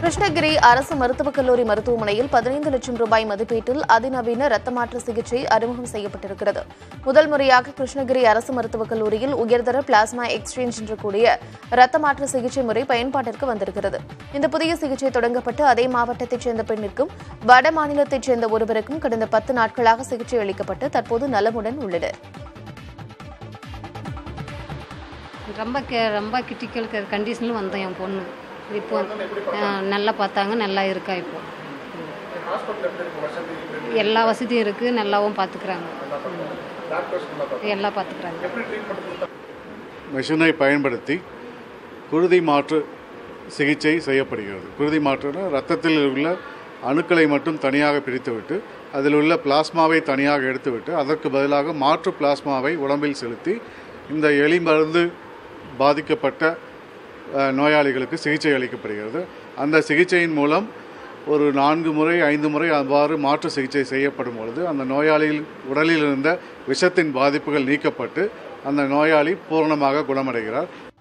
கிருஷ்ணகிரி அரசு மருத்துவக் கல்லூரி மருத்துவமனையில் பதினைந்து லட்சம் ரூபாய் மதிப்பீட்டில் அதிநவீன ரத்த மாற்று சிகிச்சை அறிமுகம் செய்யப்பட்டிருக்கிறது முதல் முறையாக கிருஷ்ணகிரி அரசு மருத்துவக் கல்லூரியில் உயர்தர பிளாஸ்மா எக்ஸ்சேஞ்ச் என்று கூடிய ரத்த மாற்று சிகிச்சை முறை பயன்பாட்டிற்கு வந்திருக்கிறது இந்த புதிய சிகிச்சை தொடங்கப்பட்டு அதே மாவட்டத்தைச் சேர்ந்த பெண்ணிற்கும் வட மாநிலத்தைச் சேர்ந்த ஒருவருக்கும் கடந்த பத்து நாட்களாக சிகிச்சை அளிக்கப்பட்டு தற்போது நலமுடன் உள்ளனர் ரொம்ப கே ரொம்ப கிரிட்டிக்கல் கண்டிஷனில் வந்தோம் என் பொண்ணு இப்போ அஹ், நல்லா பார்த்தாங்க நல்லா இருக்கா இப்போ எல்லா வசதியும் இருக்குது நல்லாவும் பார்த்துக்குறாங்க எல்லாம் பார்த்துக்குறாங்க மிஷினை பயன்படுத்தி குருதி மாற்று சிகிச்சை செய்யப்படுகிறது குருதி மாற்றுனா ரத்தத்தில் உள்ள அணுக்களை மட்டும் தனியாக பிரித்துவிட்டு அதில் உள்ள பிளாஸ்மாவை தனியாக எடுத்துவிட்டு அதற்கு பதிலாக மாற்று பிளாஸ்மாவை உடம்பில் செலுத்தி இந்த எலி மருந்து பாதிக்கப்பட்ட அஹ், நோயாளிகளுக்கு சிகிச்சை அளிக்கப்படுகிறது அந்த சிகிச்சையின் மூலம் ஒரு நான்கு முறை ஐந்து முறை அவ்வாறு மாற்று சிகிச்சை செய்யப்படும் பொழுது அந்த நோயாளியின் உடலில் இருந்த விஷத்தின் பாதிப்புகள் நீக்கப்பட்டு அந்த நோயாளி பூரணமாக குணமடைகிறார்